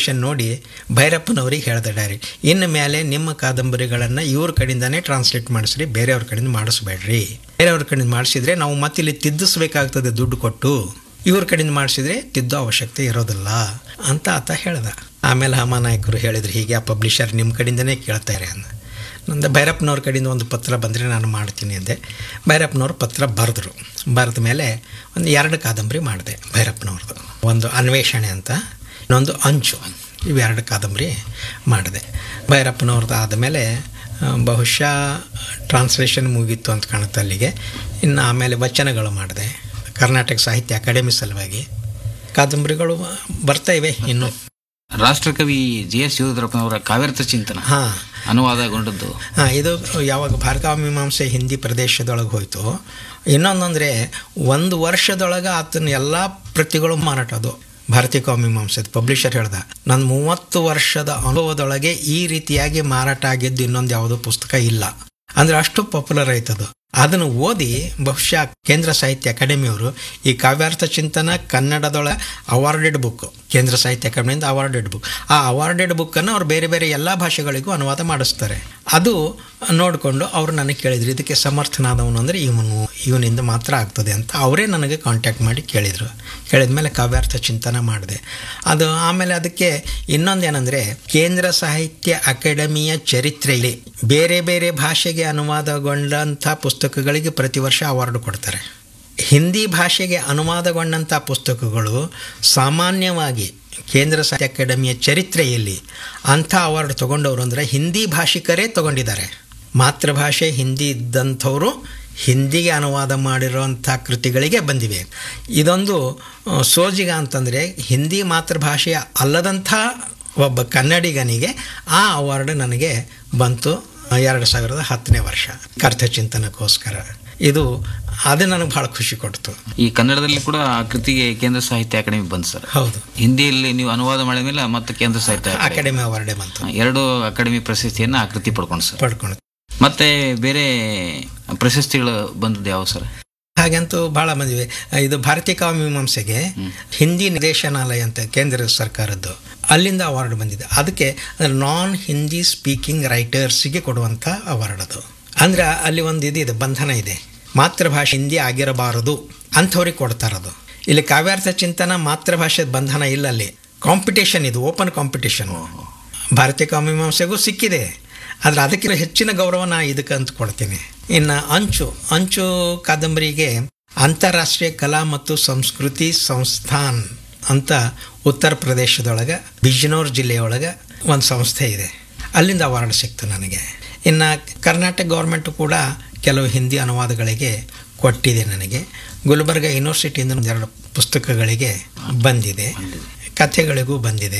Translation ನೋಡಿ ಭೈರಪ್ಪನವ್ರಿಗೆ ಹೇಳ್ದೆ direct ಇನ್ನು ಮೇಲೆ ನಿಮ್ಮ ಕಾದಂಬರಿಗಳನ್ನು ಇವ್ರ ಕಡೆಯಿಂದನೇ ಟ್ರಾನ್ಸ್ಲೇಟ್ ಮಾಡಿಸ್ರಿ ಬೇರೆಯವ್ರ ಕಡೆಯಿಂದ ಮಾಡಿಸ್ಬೇಡ್ರಿ ಬೇರೆಯವ್ರ ಕಡೆಯಿಂದ ಮಾಡಿಸಿದ್ರೆ ನಾವು ಮತ್ತೆ ಇಲ್ಲಿ ತಿದ್ದಿಸ್ಬೇಕಾಗ್ತದೆ ದುಡ್ಡು ಕೊಟ್ಟು ಇವ್ರ ಕಡೆಯಿಂದ ಮಾಡಿಸಿದ್ರೆ ತಿದ್ದೋ ಅವಶ್ಯಕತೆ ಇರೋದಿಲ್ಲ ಅಂತ ಆತ ಹೇಳ್ದ ಆಮೇಲೆ ಹಮಾನಾಯಕರು ಹೇಳಿದ್ರು ಹೀಗೆ ಆ ಪಬ್ಲಿಷರ್ ನಿಮ್ಮ ಕಡೆಯಿಂದನೇ ಕೇಳ್ತಾರೆ ಅಂದ ನಂದು ಭೈರಪ್ಪನವ್ರ ಕಡೆಯಿಂದ ಒಂದು ಪತ್ರ ಬಂದರೆ ನಾನು ಮಾಡ್ತೀನಿ ಅಂದೆ ಭೈರಪ್ಪನವ್ರು ಪತ್ರ ಬರೆದ್ರು ಬರೆದ ಮೇಲೆ ಒಂದು ಎರಡು ಕಾದಂಬರಿ ಮಾಡಿದೆ ಭೈರಪ್ಪನವ್ರದ್ದು ಒಂದು ಅನ್ವೇಷಣೆ ಅಂತ ಇನ್ನೊಂದು ಅಂಚು ಇವೆರಡು ಕಾದಂಬರಿ ಮಾಡಿದೆ ಭೈರಪ್ಪನವ್ರದ್ದು ಆದಮೇಲೆ ಆ, ಬಹುಶಃ ಟ್ರಾನ್ಸ್ಲೇಷನ್ ಮುಗೀತು ಅಂತ ಕಾಣುತ್ತೆ ಅಲ್ಲಿಗೆ ಇನ್ನು ಆಮೇಲೆ ವಚನಗಳು ಮಾಡಿದೆ ಕರ್ನಾಟಕ ಸಾಹಿತ್ಯ ಅಕಾಡೆಮಿ ಸಲುವಾಗಿ ಕಾದಂಬರಿಗಳು ಬರ್ತಾ ಇವೆ ಇನ್ನು ರಾಷ್ಟ್ರಕವಿ ಜಿ ಎಸ್ ಶಿವರುದ್ರಪ್ಪನವರ ಕಾವ್ಯರ್ಥ ಚಿಂತನ ಹಾಂ ಅನುವಾದಗೊಂಡದ್ದು ಹಾಂ ಇದು ಯಾವಾಗ ಭಾರ್ಗವ ಮೀಮಾಂಸೆ ಹಿಂದಿ ಪ್ರದೇಶದೊಳಗೆ ಹೋಯಿತು ಇನ್ನೊಂದಂದರೆ ಒಂದು ವರ್ಷದೊಳಗೆ ಆತನ ಎಲ್ಲ ಪ್ರತಿಗಳು ಮಾರಾಟ ಅದು ಭಾರತೀಯ ಮೀಮಾಂಸೆ ಪಬ್ಲಿಷರ್ ಹೇಳ್ದ ನನ್ನ ಮೂವತ್ತು ವರ್ಷದ ಅನುಭವದೊಳಗೆ ಈ ರೀತಿಯಾಗಿ ಮಾರಾಟ ಆಗಿದ್ದು ಇನ್ನೊಂದು ಯಾವುದೋ ಪುಸ್ತಕ ಇಲ್ಲ ಅಂದರೆ ಅಷ್ಟು ಪಾಪ್ಯುಲರ್ ಆಯ್ತದು ಅದನ್ನು ಓದಿ ಬಹುಶಃ ಕೇಂದ್ರ ಸಾಹಿತ್ಯ ಅಕಾಡೆಮಿಯವರು ಈ ಕಾವ್ಯಾರ್ಥ ಚಿಂತನ ಕನ್ನಡದೊಳ ಅವಾರ್ಡೆಡ್ ಬುಕ್ ಕೇಂದ್ರ ಸಾಹಿತ್ಯ ಅಕಾಡೆಮಿಯಿಂದ ಅವಾರ್ಡೆಡ್ ಬುಕ್ ಆ ಅವಾರ್ಡೆಡ್ ಬುಕ್ಕನ್ನು ಅವ್ರು ಬೇರೆ ಬೇರೆ ಎಲ್ಲ ಭಾಷೆಗಳಿಗೂ ಅನುವಾದ ಮಾಡಿಸ್ತಾರೆ ಅದು ನೋಡಿಕೊಂಡು ಅವರು ನನಗೆ ಕೇಳಿದ್ರು ಇದಕ್ಕೆ ಸಮರ್ಥನಾದವನು ಅಂದರೆ ಇವನು ಇವನಿಂದ ಮಾತ್ರ ಆಗ್ತದೆ ಅಂತ ಅವರೇ ನನಗೆ ಕಾಂಟ್ಯಾಕ್ಟ್ ಮಾಡಿ ಕೇಳಿದರು ಕೇಳಿದ ಮೇಲೆ ಕಾವ್ಯಾರ್ಥ ಚಿಂತನ ಮಾಡಿದೆ ಅದು ಆಮೇಲೆ ಅದಕ್ಕೆ ಇನ್ನೊಂದೇನೆಂದರೆ ಕೇಂದ್ರ ಸಾಹಿತ್ಯ ಅಕಾಡೆಮಿಯ ಚರಿತ್ರೆಯಲ್ಲಿ ಬೇರೆ ಬೇರೆ ಭಾಷೆಗೆ ಅನುವಾದಗೊಂಡಂಥ ಪುಸ್ತಕಗಳಿಗೆ ಪ್ರತಿ ವರ್ಷ ಅವಾರ್ಡ್ ಕೊಡ್ತಾರೆ ಹಿಂದಿ ಭಾಷೆಗೆ ಅನುವಾದಗೊಂಡಂಥ ಪುಸ್ತಕಗಳು ಸಾಮಾನ್ಯವಾಗಿ ಕೇಂದ್ರ ಸಾಹಿತ್ಯ ಅಕಾಡೆಮಿಯ ಚರಿತ್ರೆಯಲ್ಲಿ ಅಂಥ ಅವಾರ್ಡ್ ತೊಗೊಂಡವರು ಅಂದರೆ ಹಿಂದಿ ಭಾಷಿಕರೇ ತೊಗೊಂಡಿದ್ದಾರೆ ಮಾತೃಭಾಷೆ ಹಿಂದಿ ಇದ್ದಂಥವರು ಹಿಂದಿಗೆ ಅನುವಾದ ಮಾಡಿರೋಂಥ ಕೃತಿಗಳಿಗೆ ಬಂದಿವೆ ಇದೊಂದು ಆ, ಸೋಜಿಗ ಅಂತಂದರೆ ಹಿಂದಿ ಮಾತೃಭಾಷೆಯ ಅಲ್ಲದಂಥ ಒಬ್ಬ ಕನ್ನಡಿಗನಿಗೆ ಆ ಅವಾರ್ಡ್ ನನಗೆ ಬಂತು ಎರಡು ಸಾವಿರದ ಹತ್ತನೇ ವರ್ಷ ಅರ್ಥಚಿಂತನಕ್ಕೋಸ್ಕರ ಇದು ಅದು ನನಗೆ ಭಾಳ ಖುಷಿ ಕೊಡ್ತು ಈ ಕನ್ನಡದಲ್ಲಿ ಕೂಡ ಆ ಕೃತಿಗೆ ಕೇಂದ್ರ ಸಾಹಿತ್ಯ ಅಕಾಡೆಮಿ ಬಂತು ಸರ್ ಹೌದು ಹಿಂದಿಯಲ್ಲಿ ನೀವು ಅನುವಾದ ಮಾಡಿದ ಮೇಲೆ ಮತ್ತೆ ಕೇಂದ್ರ ಸಾಹಿತ್ಯ ಅಕಾಡೆಮಿ. ಅಕಾಡೆಮಿ ಅವಾರ್ಡೇ ಬಂತು ಎರಡು ಅಕಾಡೆಮಿ ಪ್ರಶಸ್ತಿಯನ್ನ ಆ ಕೃತಿ ಪಡ್ಕೊಂಡು ಸರ್ ಪಡ್ಕೊಂಡು ಮತ್ತೆ ಬೇರೆ ಪ್ರಶಸ್ತಿಗಳು ಬಂದದ್ದು ಯಾವ ಸರ್ ಹಾಗಂತೂ ಭಾಳ ಬಂದಿವೆ ಇದು ಭಾರತೀಯ ಕಾವ್ಯಮೀಮಾಂಸೆಗೆ ಹಿಂದಿ ನಿರ್ದೇಶನಾಲಯ ಅಂತ ಕೇಂದ್ರ ಸರ್ಕಾರದ್ದು ಅಲ್ಲಿಂದ ಅವಾರ್ಡ್ ಬಂದಿದೆ ಅದಕ್ಕೆ ನಾನ್ ಹಿಂದಿ ಸ್ಪೀಕಿಂಗ್ ರೈಟರ್ಸ್ಗೆ ಕೊಡುವಂಥ ಅವಾರ್ಡ್ ಅದು ಅಂದ್ರೆ ಅಲ್ಲಿ ಒಂದು ಇದು ಇದೆ ಬಂಧನ ಇದೆ ಮಾತೃಭಾಷೆ ಹಿಂದಿ ಆಗಿರಬಾರದು ಅಂಥವ್ರಿಗೆ ಕೊಡ್ತಾರದು ಇಲ್ಲಿ ಕಾವ್ಯಾರ್ಥ ಚಿಂತನ ಮಾತೃಭಾಷೆ ಬಂಧನ ಇಲ್ಲ ಅಲ್ಲಿ ಕಾಂಪಿಟೇಷನ್ ಇದು ಓಪನ್ ಕಾಂಪಿಟೇಷನ್ ಭಾರತೀಯ ಕಾವ್ಯಮೀಮಾಂಸೆಗೂ ಸಿಕ್ಕಿದೆ ಆದರೆ ಅದಕ್ಕಿಂತ ಹೆಚ್ಚಿನ ಗೌರವ ನಾ ಇದಕ್ಕೆ ಅಂತ ಕೊಡ್ತೀನಿ ಇನ್ನು ಅಂಚು ಅಂಚು ಕಾದಂಬರಿಗೆ ಅಂತಾರಾಷ್ಟ್ರೀಯ ಕಲಾ ಮತ್ತು ಸಂಸ್ಕೃತಿ ಸಂಸ್ಥಾನ್ ಅಂತ ಉತ್ತರ ಪ್ರದೇಶದೊಳಗೆ ಬಿಜ್ನೋರ್ ಜಿಲ್ಲೆಯೊಳಗೆ ಒಂದು ಸಂಸ್ಥೆ ಇದೆ ಅಲ್ಲಿಂದ ಅವಾರ್ಡ್ ಸಿಕ್ತು ನನಗೆ ಇನ್ನು ಕರ್ನಾಟಕ ಗೌರ್ಮೆಂಟು ಕೂಡ ಕೆಲವು ಹಿಂದಿ ಅನುವಾದಗಳಿಗೆ ಕೊಟ್ಟಿದೆ ನನಗೆ ಗುಲ್ಬರ್ಗ ಯೂನಿವರ್ಸಿಟಿಯಿಂದ ಒಂದೆರಡು ಪುಸ್ತಕಗಳಿಗೆ ಬಂದಿದೆ ಕಥೆಗಳಿಗೂ ಬಂದಿದೆ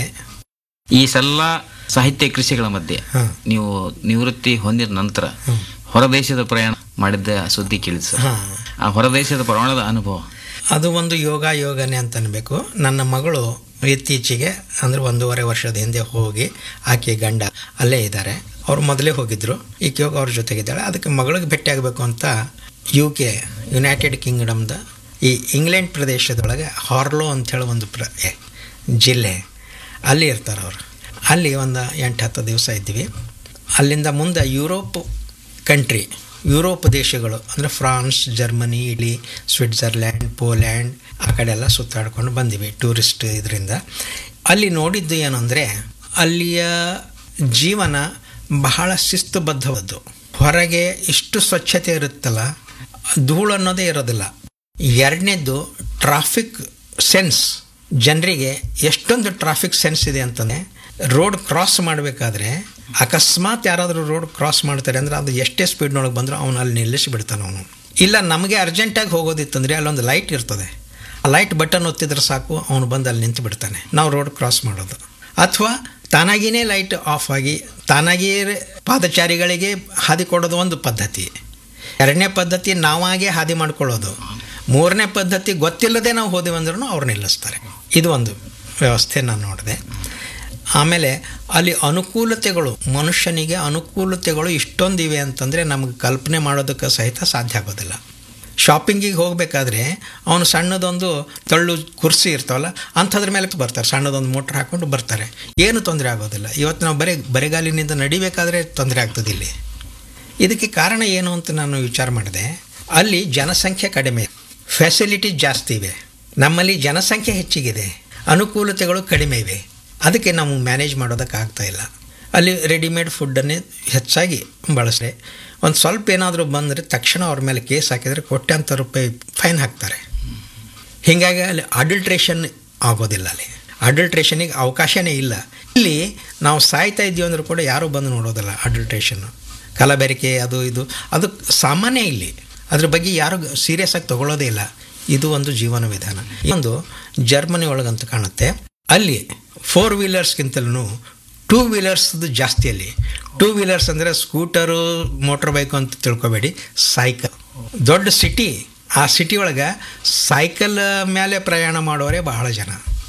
ಈ ಸಲ್ಲ ಸಾಹಿತ್ಯ ಕೃಷಿಗಳ ಮಧ್ಯೆ ಹಾಂ ನೀವು ನಿವೃತ್ತಿ ಹೊಂದಿದ ನಂತರ ಹೊರದೇಶದ ಪ್ರಯಾಣ ಮಾಡಿದ್ದ ಸುದ್ದಿ ಕೇಳಿದ್ ಸರ್ ಹಾಂ ಆ ಹೊರದೇಶದ ಪ್ರಯಾಣದ ಅನುಭವ ಅದು ಒಂದು ಯೋಗ ಯೋಗನೆ ಅಂತ ಅನ್ಬೇಕು ನನ್ನ ಮಗಳು ಇತ್ತೀಚೆಗೆ ಅಂದರೆ ಒಂದೂವರೆ ವರ್ಷದ ಹಿಂದೆ ಹೋಗಿ ಆಕೆ ಗಂಡ ಅಲ್ಲೇ ಇದ್ದಾರೆ ಅವ್ರು ಮೊದಲೇ ಹೋಗಿದ್ದರು ಈಕೆ ಹೋಗಿ ಅವ್ರ ಜೊತೆಗಿದ್ದಾಳೆ ಅದಕ್ಕೆ ಮಗಳಿಗೆ ಭೇಟಿ ಆಗಬೇಕು ಅಂತ ಯು ಕೆ ಯುನೈಟೆಡ್ ಕಿಂಗ್ಡಮ್ದ ಈ ಇಂಗ್ಲೆಂಡ್ ಪ್ರದೇಶದೊಳಗೆ ಹಾರ್ಲೋ ಅಂಥೇಳಿ ಒಂದು ಪ್ರ ಏ, ಜಿಲ್ಲೆ ಅಲ್ಲಿ ಇರ್ತಾರೆ ಅವರು ಅಲ್ಲಿ ಒಂದು ಎಂಟು ಹತ್ತು ದಿವಸ ಇದ್ವಿ ಅಲ್ಲಿಂದ ಮುಂದೆ ಯುರೋಪ್ ಕಂಟ್ರಿ ಯುರೋಪ್ ದೇಶಗಳು ಅಂದರೆ France Germany Italy Switzerland Poland ಆ ಕಡೆ ಎಲ್ಲ ಸುತ್ತಾಡ್ಕೊಂಡು ಬಂದಿವಿ ಟೂರಿಸ್ಟ್ ಇದರಿಂದ ಅಲ್ಲಿ ನೋಡಿದ್ದು ಏನು ಅಂದರೆ ಅಲ್ಲಿಯ ಜೀವನ ಬಹಳ ಶಿಸ್ತುಬದ್ಧವಾದ್ದು ಹೊರಗೆ ಇಷ್ಟು ಸ್ವಚ್ಛತೆ ಇರುತ್ತಲ್ಲ ಧೂಳು ಅನ್ನೋದೇ ಇರೋದಿಲ್ಲ ಎರಡನೇದ್ದು ಟ್ರಾಫಿಕ್ ಸೆನ್ಸ್ ಜನರಿಗೆ ಎಷ್ಟೊಂದು ಟ್ರಾಫಿಕ್ ಸೆನ್ಸ್ ಇದೆ ಅಂತಂದರೆ ರೋಡ್ ಕ್ರಾಸ್ ಮಾಡಬೇಕಾದ್ರೆ ಅಕಸ್ಮಾತ್ ಯಾರಾದರೂ ರೋಡ್ ಕ್ರಾಸ್ ಮಾಡ್ತಾರೆ ಅಂದರೆ ಅದು ಎಷ್ಟೇ ಸ್ಪೀಡ್ನೊಳಗೆ ಬಂದರೂ ಅವನು ಅಲ್ಲಿ ನಿಲ್ಲಿಸಿ ಬಿಡ್ತಾನೆ ಅವನು ಇಲ್ಲ ನಮಗೆ ಅರ್ಜೆಂಟಾಗಿ ಹೋಗೋದಿತ್ತಂದರೆ ಅಲ್ಲೊಂದು ಲೈಟ್ ಇರ್ತದೆ ಆ ಲೈಟ್ ಬಟನ್ ಒತ್ತಿದ್ರೆ ಸಾಕು ಅವನು ಬಂದು ಅಲ್ಲಿ ನಿಂತು ಬಿಡ್ತಾನೆ ನಾವು ರೋಡ್ ಕ್ರಾಸ್ ಮಾಡೋದು ಅಥವಾ ತಾನಾಗಿಯೇ ಲೈಟ್ ಆಫ್ ಆಗಿ ತಾನಾಗಿಯೇ ಪಾದಚಾರಿಗಳಿಗೆ ಹಾದಿ ಕೊಡೋದು ಒಂದು ಪದ್ಧತಿ ಎರಡನೇ ಪದ್ಧತಿ ನಾವಾಗೇ ಹಾದಿ ಮಾಡ್ಕೊಳ್ಳೋದು ಮೂರನೇ ಪದ್ಧತಿ ಗೊತ್ತಿಲ್ಲದೆ ನಾವು ಹೋದೆವು ಅಂದ್ರೂ ಅವ್ರು ನಿಲ್ಲಿಸ್ತಾರೆ ಇದು ಒಂದು ವ್ಯವಸ್ಥೆ ನಾನು ನೋಡಿದೆ ಆಮೇಲೆ ಅಲ್ಲಿ ಅನುಕೂಲತೆಗಳು ಮನುಷ್ಯನಿಗೆ ಅನುಕೂಲತೆಗಳು ಇಷ್ಟೊಂದಿವೆ ಅಂತಂದರೆ ನಮಗೆ ಕಲ್ಪನೆ ಮಾಡೋದಕ್ಕೆ ಸಹಿತ ಸಾಧ್ಯ ಆಗೋದಿಲ್ಲ ಶಾಪಿಂಗಿಗೆ ಹೋಗಬೇಕಾದ್ರೆ ಅವನು ಸಣ್ಣದೊಂದು ತಳ್ಳು ಕುರ್ಸಿ ಇರ್ತಾವಲ್ಲ ಅಂಥದ್ರ ಮೇಲೆ ಬರ್ತಾರೆ ಸಣ್ಣದೊಂದು ಮೋಟ್ರ್ ಹಾಕ್ಕೊಂಡು ಬರ್ತಾರೆ ಏನು ತೊಂದರೆ ಆಗೋದಿಲ್ಲ ಇವತ್ತು ನಾವು ಬರೀ ಬರೆಗಾಲಿನಿಂದ ನಡಿಬೇಕಾದ್ರೆ ತೊಂದರೆ ಆಗ್ತದೆ ಇಲ್ಲಿ ಇದಕ್ಕೆ ಕಾರಣ ಏನು ಅಂತ ನಾನು ವಿಚಾರ ಮಾಡಿದೆ ಅಲ್ಲಿ ಜನಸಂಖ್ಯೆ ಕಡಿಮೆ ಫೆಸಿಲಿಟಿ ಜಾಸ್ತಿ ಇವೆ ನಮ್ಮಲ್ಲಿ ಜನಸಂಖ್ಯೆ ಹೆಚ್ಚಿಗಿದೆ ಅನುಕೂಲತೆಗಳು ಕಡಿಮೆ ಇವೆ ಅದಕ್ಕೆ ನಾವು ಮ್ಯಾನೇಜ್ ಮಾಡೋದಕ್ಕೆ ಆಗ್ತಾ ಇಲ್ಲ ಅಲ್ಲಿ ರೆಡಿಮೇಡ್ ಫುಡ್ಡನ್ನೇ ಹೆಚ್ಚಾಗಿ ಬಳಸ್ರೆ ಒಂದು ಸ್ವಲ್ಪ ಏನಾದರೂ ಬಂದರೆ ತಕ್ಷಣ ಅವ್ರ ಮೇಲೆ ಕೇಸ್ ಹಾಕಿದರೆ ಕೋಟ್ಯಾಂತರ ರೂಪಾಯಿ ಫೈನ್ ಹಾಕ್ತಾರೆ ಹೀಗಾಗಿ ಅಲ್ಲಿ ಅಡಲ್ಟ್ರೇಷನ್ ಆಗೋದಿಲ್ಲ ಅಲ್ಲಿ ಅಡಲ್ಟ್ರೇಷನಿಗೆ ಅವಕಾಶನೇ ಇಲ್ಲ ಇಲ್ಲಿ ನಾವು ಸಾಯ್ತಾ ಇದ್ದೀವಿ ಅಂದರೂ ಕೂಡ ಯಾರೂ ಬಂದು ನೋಡೋದಿಲ್ಲ ಅಡಲ್ಟ್ರೇಷನ್ನು ಕಲಬೆರಕೆ ಅದು ಇದು ಅದು ಸಾಮಾನ್ಯ ಇಲ್ಲಿ ಅದ್ರ ಬಗ್ಗೆ ಯಾರು ಸೀರಿಯಸ್ ಆಗಿ ತಗೊಳ್ಳೋದೇ ಇಲ್ಲ ಇದು ಒಂದು ಜೀವನ ವಿಧಾನ ಒಂದು ಜರ್ಮನಿ ಒಳಗಂತ ಕಾಣುತ್ತೆ ಅಲ್ಲಿ ಫೋರ್ ವೀಲರ್ಸ್ಗಿಂತಲೂ ಟೂ ವೀಲರ್ಸ್ದು ಜಾಸ್ತಿ ಅಲ್ಲಿ ಟೂ ವೀಲರ್ಸ್ ಅಂದರೆ ಸ್ಕೂಟರು ಮೋಟ್ರ್ ಬೈಕು ಅಂತ ತಿಳ್ಕೊಬೇಡಿ ಸೈಕಲ್ ದೊಡ್ಡ ಸಿಟಿ ಆ ಸಿಟಿ ಒಳಗೆ ಸೈಕಲ್ ಮೇಲೆ ಪ್ರಯಾಣ ಮಾಡೋರೇ ಬಹಳ ಜನ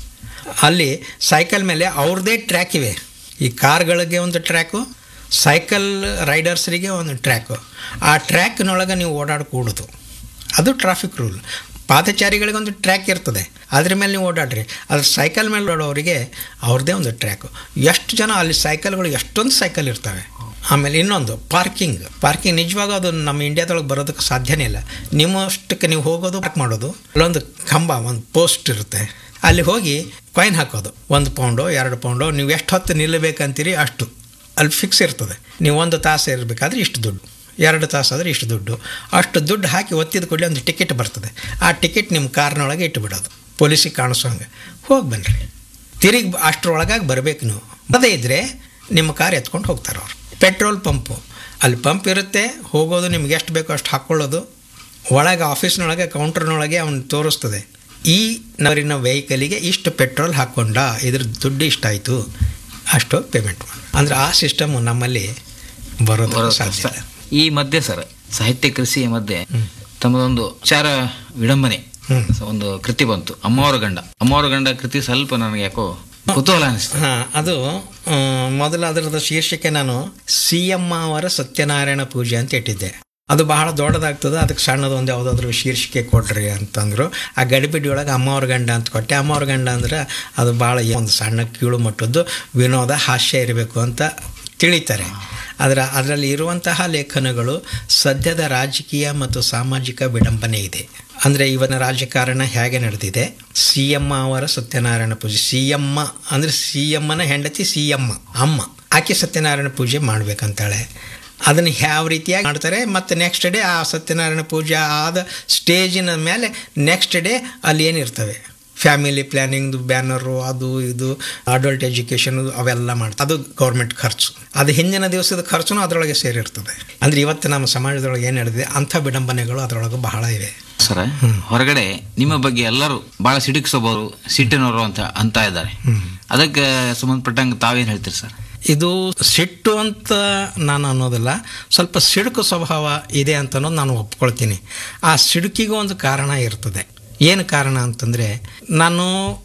ಅಲ್ಲಿ ಸೈಕಲ್ ಮೇಲೆ ಅವ್ರದ್ದೇ ಟ್ರ್ಯಾಕ್ ಇವೆ ಈ ಕಾರ್ಗಳಿಗೆ ಒಂದು ಟ್ರ್ಯಾಕು ಸೈಕಲ್ ರೈಡರ್ಸ್ರಿಗೆ ಒಂದು ಟ್ರ್ಯಾಕು ಆ ಟ್ರ್ಯಾಕ್ನೊಳಗೆ ನೀವು ಓಡಾಡಕೂಡದು ಅದು ಟ್ರಾಫಿಕ್ ರೂಲ್ ಪಾದಚಾರಿಗಳಿಗೆ ಒಂದು ಟ್ರ್ಯಾಕ್ ಇರ್ತದೆ ಅದ್ರ ಮೇಲೆ ನೀವು ಓಡಾಡ್ರಿ ಅದ್ರ ಸೈಕಲ್ ಮೇಲೆ ಓಡೋರಿಗೆ ಅವ್ರದ್ದೇ ಒಂದು ಟ್ರ್ಯಾಕು ಎಷ್ಟು ಜನ ಅಲ್ಲಿ ಸೈಕಲ್ಗಳು ಎಷ್ಟೊಂದು ಸೈಕಲ್ ಇರ್ತವೆ ಆಮೇಲೆ ಇನ್ನೊಂದು ಪಾರ್ಕಿಂಗ್ ಪಾರ್ಕಿಂಗ್ ನಿಜವಾಗ ಅದು ನಮ್ಮ ಇಂಡಿಯಾದೊಳಗೆ ಬರೋದಕ್ಕೆ ಸಾಧ್ಯನೇ ಇಲ್ಲ ನಿಮ್ಮಷ್ಟಕ್ಕೆ ನೀವು ಹೋಗೋದು ಪಾರ್ಕ್ ಮಾಡೋದು ಅಲ್ಲೊಂದು ಕಂಬ ಒಂದು ಪೋಸ್ಟ್ ಇರುತ್ತೆ ಅಲ್ಲಿ ಹೋಗಿ ಕಾಯಿನ್ ಹಾಕೋದು ಒಂದು ಪೌಂಡೋ ಎರಡು ಪೌಂಡೋ ನೀವು ಎಷ್ಟು ಹೊತ್ತು ನಿಲ್ಲಬೇಕಂತೀರಿ ಅಷ್ಟು ಅಲ್ಲಿ ಫಿಕ್ಸ್ ಇರ್ತದೆ ನೀವು ಒಂದು ತಾಸು ಇರಬೇಕಾದ್ರೆ ಇಷ್ಟು ದುಡ್ಡು ಎರಡು ತಾಸು ಆದರೆ ಇಷ್ಟು ದುಡ್ಡು ಅಷ್ಟು ದುಡ್ಡು ಹಾಕಿ ಒತ್ತಿದ ಕೂಡಲೇ ಒಂದು ಟಿಕೆಟ್ ಬರ್ತದೆ ಆ ಟಿಕೆಟ್ ನಿಮ್ಮ ಕಾರ್ನೊಳಗೆ ಇಟ್ಟು ಬಿಡೋದು ಪೊಲೀಸಿಗೆ ಕಾಣಿಸೋ ಹಂಗೆ ಹೋಗಿ ಬನ್ನಿರಿ ತಿರುಗಿ ಅಷ್ಟರೊಳಗಾಗಿ ಬರಬೇಕು ನೀವು ಅದೇ ಇದ್ದರೆ ನಿಮ್ಮ ಕಾರ್ ಎತ್ಕೊಂಡು ಹೋಗ್ತಾರೆ ಅವರು ಪೆಟ್ರೋಲ್ ಪಂಪು ಅಲ್ಲಿ ಪಂಪ್ ಇರುತ್ತೆ ಹೋಗೋದು ನಿಮ್ಗೆ ಎಷ್ಟು ಬೇಕೋ ಅಷ್ಟು ಹಾಕ್ಕೊಳ್ಳೋದು ಒಳಗೆ ಆಫೀಸ್ನೊಳಗೆ ಕೌಂಟರ್ನೊಳಗೆ ಅವನು ತೋರಿಸ್ತದೆ ಈ ನವರಿನ ವೆಹಿಕಲಿಗೆ ಇಷ್ಟು ಪೆಟ್ರೋಲ್ ಹಾಕ್ಕೊಂಡ ಇದ್ರ ದುಡ್ಡು ಇಷ್ಟಾಯಿತು ಅಷ್ಟು ಪೇಮೆಂಟ್ ಮಾಡಿ ಅಂದರೆ ಆ ಸಿಸ್ಟಮ್ ನಮ್ಮಲ್ಲಿ ಬರೋದು ಬರೋದು ಸಾಧ್ಯ ಕಷ್ಟ. ಈ ಮಧ್ಯೆ ಸರ್ ಸಾಹಿತ್ಯ ಕೃಷಿಯ ಮಧ್ಯೆ ತಮ್ಮದೊಂದು ವಿಚಾರ ವಿಡಂಬನೆ ಹ್ಮ್. ಒಂದು ಕೃತಿ ಬಂತು ಅಮ್ಮವರ ಗಂಡ ಅಮ್ಮವರ ಗಂಡ ಕೃತಿ ಸ್ವಲ್ಪ ನನಗೆ ಯಾಕೋ ಕುತೂಹಲ ಅನಿಸ್ತು ಹಾಂ ಅದು ಆ, ಮೊದಲ ಅದರದ ಶೀರ್ಷಿಕೆ ನಾನು ಸಿ ಎಮ್ಮ ಅವರ ಸತ್ಯನಾರಾಯಣ ಪೂಜೆ ಅಂತ ಇಟ್ಟಿದ್ದೆ ಅದು ಬಹಳ ದೊಡ್ಡದಾಗ್ತದೆ ಅದಕ್ಕೆ ಸಣ್ಣದೊಂದು ಯಾವುದಾದ್ರೂ ಶೀರ್ಷಿಕೆ ಕೊಡ್ರಿ ಅಂತಂದರು ಆ ಗಡಿಬಿಡಿ ಒಳಗೆ ಅಮ್ಮವ್ರ ಗಂಡ ಅಂತ ಕೊಟ್ಟೆ ಅಮ್ಮವ್ರ ಗಂಡ ಅಂದ್ರೆ ಅದು ಭಾಳ ಒಂದು ಸಣ್ಣ ಕೀಳು ಮಟ್ಟದ್ದು ವಿನೋದ ಹಾಸ್ಯ ಇರಬೇಕು ಅಂತ ತಿಳಿತಾರೆ ಅದರ ಅದರಲ್ಲಿ ಇರುವಂತಹ ಲೇಖನಗಳು ಸದ್ಯದ ರಾಜಕೀಯ ಮತ್ತು ಸಾಮಾಜಿಕ ವಿಡಂಬನೆ ಇದೆ ಅಂದರೆ ಇವನ ರಾಜಕಾರಣ ಹೇಗೆ ನಡೆದಿದೆ ಸಿ ಎಮ್ಮ ಅವರ ಸತ್ಯನಾರಾಯಣ ಪೂಜೆ ಸಿ ಎಮ್ಮ ಅಂದರೆ ಸಿ ಎಮ್ಮನ ಹೆಂಡತಿ ಸಿ ಎಮ್ಮ ಅಮ್ಮ ಆಕೆ ಸತ್ಯನಾರಾಯಣ ಪೂಜೆ ಮಾಡಬೇಕಂತಾಳೆ ಅದನ್ನು ಯಾವ ರೀತಿಯಾಗಿ ಮಾಡ್ತಾರೆ ಮತ್ತು ನೆಕ್ಸ್ಟ್ ಡೇ ಆ ಸತ್ಯನಾರಾಯಣ ಪೂಜೆ ಆದ ಸ್ಟೇಜಿನ ಮೇಲೆ ನೆಕ್ಸ್ಟ್ ಡೇ ಅಲ್ಲಿ ಏನಿರ್ತವೆ ಫ್ಯಾಮಿಲಿ ಪ್ಲ್ಯಾನಿಂಗ್ದು ಬ್ಯಾನರು ಅದು ಇದು ಅಡಲ್ಟ್ ಎಜುಕೇಷನ್ ಅವೆಲ್ಲ ಮಾಡ್ತಾರೆ ಅದು ಗೌರ್ಮೆಂಟ್ ಖರ್ಚು ಅದು ಹಿಂದಿನ ದಿವಸದ ಖರ್ಚುನೂ ಅದರೊಳಗೆ ಸೇರಿರ್ತದೆ ಅಂದರೆ ಇವತ್ತು ನಮ್ಮ ಸಮಾಜದೊಳಗೆ ಏನು ನಡೆದಿದೆ ಅಂಥ ವಿಡಂಬನೆಗಳು ಅದರೊಳಗೆ ಬಹಳ ಇವೆ ಸರ್ ಹೊರಗಡೆ ನಿಮ್ಮ ಬಗ್ಗೆ ಎಲ್ಲರೂ ಬಹಳ ಸಿಡುಕಿಸೋಬಹುದು ಸಿಟ್ಟಿನವರು ಅಂತ ಅಂತ ಇದ್ದಾರೆ ಅದಕ್ಕೆ ಸಂಬಂಧಪಟ್ಟಂಗೆ ತಾವೇನು ಹೇಳ್ತೀರಿ ಸರ್ ಇದು ಸಿಟ್ಟು ಅಂತ ನಾನು ಅನ್ನೋದಿಲ್ಲ ಸ್ವಲ್ಪ ಸಿಡುಕು ಸ್ವಭಾವ ಇದೆ ಅಂತ ಅನ್ನೋದು ನಾನು ಒಪ್ಕೊಳ್ತೀನಿ ಆ ಸಿಡುಕಿಗೂ ಒಂದು ಕಾರಣ ಇರ್ತದೆ ಏನು ಕಾರಣ ಅಂತಂದರೆ ನಾನು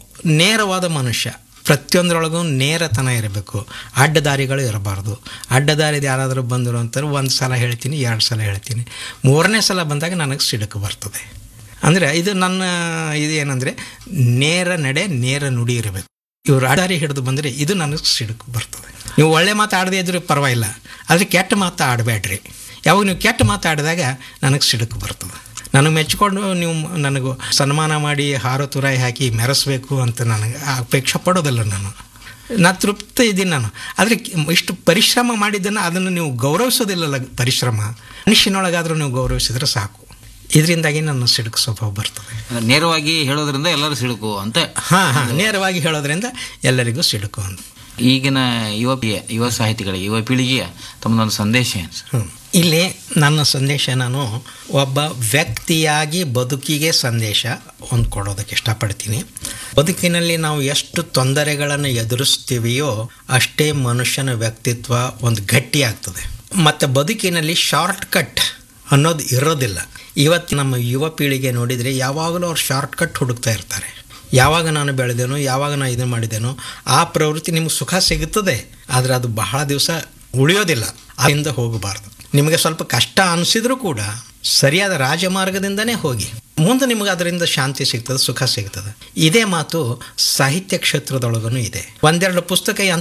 ನೇರವಾದ ಮನುಷ್ಯ ಪ್ರತಿಯೊಂದರೊಳಗೂ ನೇರತನ ಇರಬೇಕು ಅಡ್ಡದಾರಿಗಳು ಇರಬಾರ್ದು ಅಡ್ಡದಾರಿದು ಯಾರಾದರೂ ಬಂದರು ಅಂತಾರೆ ಒಂದು ಸಲ ಹೇಳ್ತೀನಿ ಎರಡು ಸಲ ಹೇಳ್ತೀನಿ ಮೂರನೇ ಸಲ ಬಂದಾಗ ನನಗೆ ಸಿಡುಕು ಬರ್ತದೆ ಅಂದರೆ ಇದು ನನ್ನ ಇದು ಏನಂದರೆ ನೇರ ನಡೆ ನೇರ ನುಡಿ ಇರಬೇಕು ಇವರು ಅಡ್ಡದಾರಿ ಹಿಡಿದು ಬಂದರೆ ಇದು ನನಗೆ ಸಿಡುಕು ಬರ್ತದೆ ನೀವು ಒಳ್ಳೆ ಮಾತು ಆಡದೇ ಇದ್ರೂ ಪರವಾಗಿಲ್ಲ ಆದರೆ ಕೆಟ್ಟ ಮಾತು ಆಡಬೇಡ್ರಿ ಯಾವಾಗ ನೀವು ಕೆಟ್ಟ ಮಾತು ಆಡಿದಾಗ ನನಗೆ ಸಿಡುಕು ಬರ್ತದೆ ನನಗೆ ಮೆಚ್ಚಿಕೊಂಡು ನೀವು ನನಗೆ ಸನ್ಮಾನ ಮಾಡಿ ಹಾರ ತುರಾಯಿ ಹಾಕಿ ಮೆರೆಸ್ಬೇಕು ಅಂತ ನನಗೆ ಅಪೇಕ್ಷೆ ಪಡೋದಿಲ್ಲ ನಾನು ನಾ ತೃಪ್ತ ಇದ್ದೀನಿ ನಾನು ಆದರೆ ಇಷ್ಟು ಪರಿಶ್ರಮ ಮಾಡಿದ್ದನ್ನು ಅದನ್ನು ನೀವು ಗೌರವಿಸೋದಿಲ್ಲಲ್ಲ ಪರಿಶ್ರಮ ಮನುಷ್ಯನೊಳಗಾದರೂ ನೀವು ಗೌರವಿಸಿದ್ರೆ ಸಾಕು ಇದರಿಂದಾಗಿ ನನ್ನ ಸಿಡುಕು ಸ್ವಭಾವ ಬರ್ತದೆ ನೇರವಾಗಿ ಹೇಳೋದ್ರಿಂದ ಎಲ್ಲರೂ ಸಿಡುಕು ಅಂತ ಹಾಂ ಹಾಂ ನೇರವಾಗಿ ಹೇಳೋದ್ರಿಂದ ಎಲ್ಲರಿಗೂ ಸಿಡುಕು ಅಂತ ಈಗಿನ ಯುವ ಪೀಳಿಗೆ ಯುವ ಸಾಹಿತಿಗಳಿಗೆ ಯುವ ಪೀಳಿಗೆಯ ತಮ್ಮದೊಂದು ಸಂದೇಶ ಏನು ಸರ್ ಹ್ಮ್. ಇಲ್ಲಿ ನನ್ನ ಸಂದೇಶ ನಾನು ಒಬ್ಬ ವ್ಯಕ್ತಿಯಾಗಿ ಬದುಕಿಗೆ ಸಂದೇಶ ಒಂದು ಕೊಡೋದಕ್ಕೆ ಇಷ್ಟಪಡ್ತೀನಿ ಬದುಕಿನಲ್ಲಿ ನಾವು ಎಷ್ಟು ತೊಂದರೆಗಳನ್ನು ಎದುರಿಸ್ತೀವಿಯೋ ಅಷ್ಟೇ ಮನುಷ್ಯನ ವ್ಯಕ್ತಿತ್ವ ಒಂದು ಗಟ್ಟಿಯಾಗ್ತದೆ ಮತ್ತು ಬದುಕಿನಲ್ಲಿ ಶಾರ್ಟ್ ಕಟ್ ಅನ್ನೋದು ಇರೋದಿಲ್ಲ ಇವತ್ತು ನಮ್ಮ ಯುವ ಪೀಳಿಗೆ ನೋಡಿದರೆ ಯಾವಾಗಲೂ ಅವ್ರು ಶಾರ್ಟ್ ಕಟ್ ಹುಡುಕ್ತಾ ಇರ್ತಾರೆ ಯಾವಾಗ ನಾನು ಬೆಳೆದೇನೋ ಯಾವಾಗ ನಾನು ಇದನ್ನು ಮಾಡಿದ್ದೇನೋ ಆ ಪ್ರವೃತ್ತಿ ನಿಮ್ಗೆ ಸುಖ ಸಿಗುತ್ತದೆ ಆದರೆ ಅದು ಬಹಳ ದಿವಸ ಉಳಿಯೋದಿಲ್ಲ ಅದರಿಂದ ಹೋಗಬಾರ್ದು ನಿಮಗೆ ಸ್ವಲ್ಪ ಕಷ್ಟ ಅನಿಸಿದ್ರೂ ಕೂಡ ಸರಿಯಾದ ರಾಜಮಾರ್ಗದಿಂದನೇ ಹೋಗಿ ಮುಂದೆ ನಿಮಗೆ ಅದರಿಂದ ಶಾಂತಿ ಸಿಗ್ತದೆ ಸುಖ ಸಿಗ್ತದೆ ಇದೇ ಮಾತು ಸಾಹಿತ್ಯ ಕ್ಷೇತ್ರದೊಳಗೂ ಇದೆ ಒಂದೆರಡು ಪುಸ್ತಕ